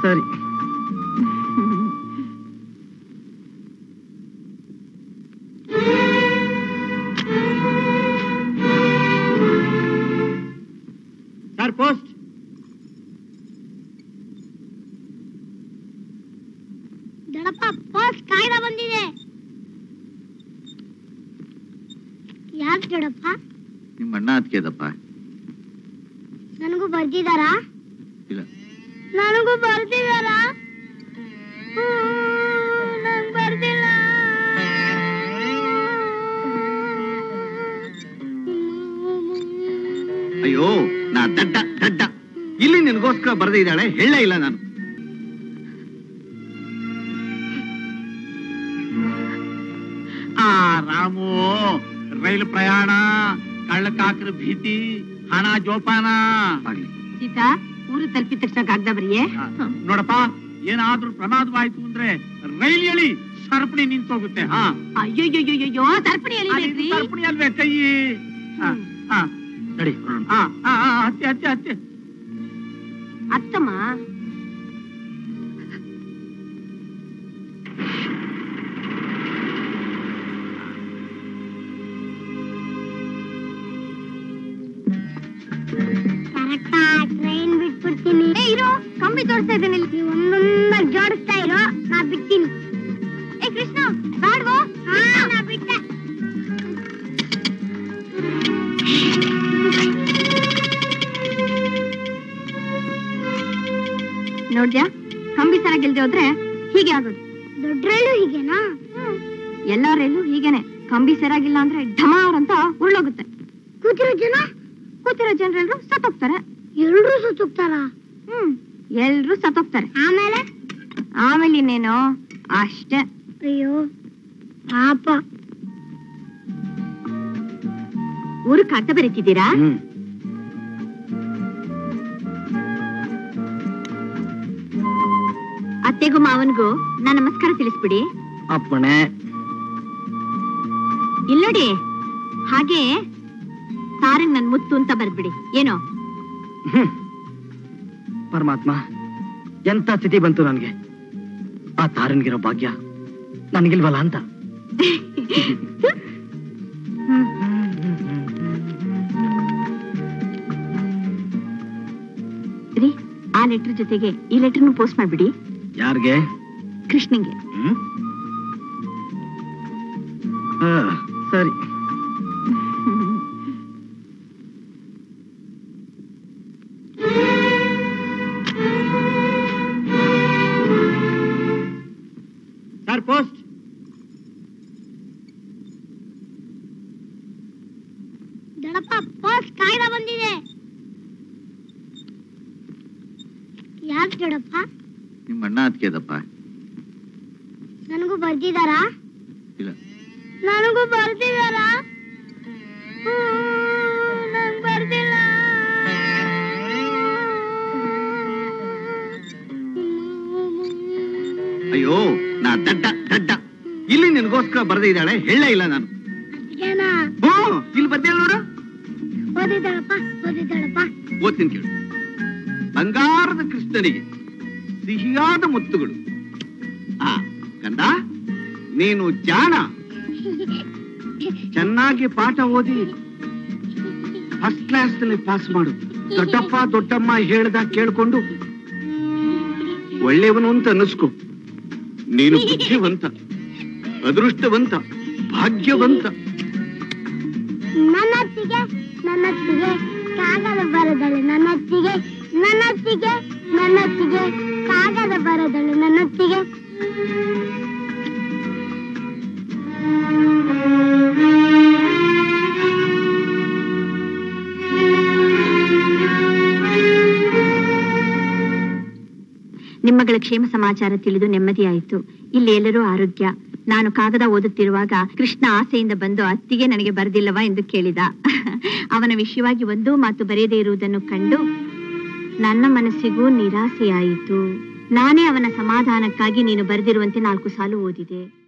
ಸರಿ sir post ದೊಡ್ಡಪ್ಪ post ಕಾಯ್ದೆ ಬಂದಿದೆ ಯಾಕೆ ದೊಡ್ಡಪ್ಪ ನಿಮ್ಮ ಅಣ್ಣ ಅದಕ್ಕೆದಪ್ಪ ನನಗೂ ಬರ್ದಿದಾರಾ ಇಲ್ಲ ನನಗೂ ಬರ್ದಿದಾರಾ ನಂಗೆ ಬರ್ದಿಲ್ಲ ಅಯ್ಯೋ ನಾ ದಡ್ಡ ದಡ್ಡ ಇಲ್ಲಿ ನಿನಗೋಸ್ಕರ ಬರೆದೇ ಇದ್ದಾಳೆ ಹೇಳೇ ಇಲ್ಲ ನಾನು ಆ ರಾಮು ರೈಲು ಪ್ರಯಾಣ ಕಳ್ಳಕಾಕರ ಭೀತಿ ಹಣ ಜೋಪಾನ ಆಗ್ಲಿ ಸೀತಾ ಊರು ತಲುಪಿದ ತಕ್ಷಣ ಕಾಗ್ದ ಬರಿಯೇ ಆ, ನೋಡಪ್ಪ ಏನಾದ್ರೂ ಪ್ರಮಾದವಾಯ್ತು ಅಂದ್ರೆ ರೈಲ್ ಎಳಿ ಸರಪಣಿ ನಿಂತೋಗುತ್ತೆ ಹಾ ಅಯ್ಯೋಯ್ಯೋಯ್ಯೋ ತರ್ಪಣಿ ಅಲ್ಲಿ ಎಳಿಬೇಕ್ರಿ ಸರಪಣಿ ಅಲ್ವೇ ಕೈ ಆ, ಆ, ನಡಿ ಹೊರಡೋಣ. ಆ, ಆ, ಆ, ಹತ್ತಿ ಹತ್ತಿ ಹತ್ತಿ ಅತ್ತಮ್ಮ ಕರೆಕ್ಟಾ ಟ್ರೈನ್ ಬಿಟ್ಬಿಡ್ತೀನಿ ಏ, ಇರು ಕಂಬಿ ತೋರಿಸ್ತಾ ಇದ್ದೇನೆ ಇಲ್ಲಿ ಒಂದೊಂದಾಗಿ ಜೋಡಿಸ್ತಾ ಇರೋ ನಾ ಬಿಡ್ತೀನಿ ಏ ಕೃಷ್ಣ ಬಾಡ್ವೋ ಹಾ ನಾ ಬಿಟ್ಟೆ ನೋಡ್ದ್ಯಾ ಕಂಬಿ ಸರಾಗಿಲ್ದೆ ಹೋದ್ರೆ ಹೀಗೆ ಆಗೋದು ದೊಡ್ಡ ರೈಲು ಹೀಗೆನಾ ಎಲ್ಲ ರೈಲು ಹೀಗೇನೆ ಕಂಬಿ ಸರಾಗಿಲ್ಲ ಅಂದ್ರೆ ಢಮಾರ್ ಅಂತ ಉರುಳೋಗುತ್ತೆ ಕೂತಿರೋ ಜನ ಕೂತಿರೋ ಜನರೆಲ್ಲರೂ ಸತ್ತೋಗ್ತಾರೆ ಎಲ್ರೂ ಸುತ್ತುತ್ತಾರ ಹ್ಮ್ ಎಲ್ರೂ ಸತ್ತೋಗ್ತಾರೆ ಆಮೇಲೆ ಆಮೇಲೆ ಇನ್ನೇನು ಅಷ್ಟೇ ಅಯ್ಯೋ ಪಾಪ ಊರು ಕಾಗ್ದ ಬರೀತಿದ್ದೀರಾ ಹ್ಮ್ ಅತ್ತೆಗೂ ಮಾವನ್ಗೂ ನಾ ನಮಸ್ಕಾರ ತಿಳಿಸ್ಬಿಡಿ ಅಪ್ಪಣೆ ಇಲ್ ನೋಡಿ ಹಾಗೆ ತಾರಂಗ್ ನನ್ ಮುತ್ತು ಅಂತ ಬರ್ದ್ಬಿಡಿ ಏನೋ ಹ್ಮ್. ಪರಮಾತ್ಮ ಎಂತ ಸ್ಥಿತಿ ಬಂತು ನನಗೆ ಆ ತಾರನ್ಗಿರೋ ಭಾಗ್ಯ ನನಗಿಲ್ವಲ್ಲ ಅಂತ ರೀ ಆ ಲೆಟರ್ ಜೊತೆಗೆ ಈ ಲೆಟರ್ನು ಪೋಸ್ಟ್ ಮಾಡ್ಬಿಡಿ ಯಾರಿಗೆ ಕೃಷ್ಣಂಗೆ ಹ್ಮ್ ಆ, ಸರಿ ಸರ್ ಪೋಸ್ಟ್ ದೊಡ್ಡಪ್ಪ ಪೋಸ್ಟ್ ಕಾಯ್ದೆ ಬಂದಿದೆ ಯಾಕೆ ದೊಡ್ಡಪ್ಪ ನಿಮ್ಮ ಅಣ್ಣ ಅದಕ್ಕೆದಪ್ಪ ನನಗೂ ಬರ್ದಿದಾರಾ ಇಲ್ಲ ನನಗೂ ಬರ್ದಿದಾರಾ ನಂಗೆ ಬರ್ದಿಲ್ಲ ಅಯ್ಯೋ ನಾ ದಡ್ಡ ದಡ್ಡ ಇಲ್ಲಿ ನಿನಗೋಸ್ಕರ ಬರೆದೇ ಇದ್ದಾಳೆ ಹೇಳೇ ಇಲ್ಲ ನಾನು ಜನ ಹ್ಞೂ ಇಲ್ಲಿ ಬರ್ದಿಲ್ಲ ನೋಡು ಓದಿದ್ದಾಳಪ್ಪ ಓದಿದ್ದಾಳಪ್ಪ ಓದ್ತೀನಿ ಕೇಳು ಬಂಗಾರದ ಕೃಷ್ಣನಿಗೆ ಸಿಹಿಯಾದ ಮುತ್ತುಗಳು ಆ ಕಂದ ನೀನು ಜಾಣ ಚೆನ್ನಾಗಿ ಪಾಠ ಓದಿ ಫಸ್ಟ್ ಕ್ಲಾಸ್ ನಲ್ಲಿ ಪಾಸ್ ಮಾಡು ದೊಡ್ಡಪ್ಪ ದೊಡ್ಡಮ್ಮ ಹೇಳ್ದ ಕೇಳ್ಕೊಂಡು ಒಳ್ಳೆಯವನು ಅಂತ ಅನ್ನಿಸ್ಕೊ ನೀನು ಬುದ್ಧಿವಂತ ಅದೃಷ್ಟವಂತ ಭಾಗ್ಯವಂತ ನನ್ನತ್ತಿಗೆ ನನ್ನತ್ತಿಗೆ ಕಾಗದ ಬರದಳು ನನ್ನತ್ತಿಗೆ ನನ್ನತ್ತಿಗೆ ನನ್ನತ್ತಿಗೆ ಕಾಗದ ಬರದಳು ನನ್ನತ್ತಿಗೆ ನಿಮ್ಮಗಳ ಕ್ಷೇಮ ಸಮಾಚಾರ ತಿಳಿದು ನೆಮ್ಮದಿಯಾಯಿತು ಇಲ್ಲಿ ಎಲ್ಲರೂ ಆರೋಗ್ಯ ನಾನು ಕಾಗದ ಓದುತ್ತಿರುವಾಗ ಕೃಷ್ಣ ಆಸೆಯಿಂದ ಬಂದು ಅತ್ತಿಗೆ ನನಗೆ ಬರೆದಿಲ್ಲವಾ ಎಂದು ಕೇಳಿದ ಅವನ ವಿಷಯವಾಗಿ ಒಂದೂ ಮಾತು ಬರೆಯದೇ ಇರುವುದನ್ನು ಕಂಡು ನನ್ನ ಮನಸ್ಸಿಗೂ ನಿರಾಸೆಯಾಯಿತು ನಾನೇ ಅವನ ಸಮಾಧಾನಕ್ಕಾಗಿ ನೀನು ಬರೆದಿರುವಂತೆ ನಾಲ್ಕು ಸಾಲು ಓದಿದೆ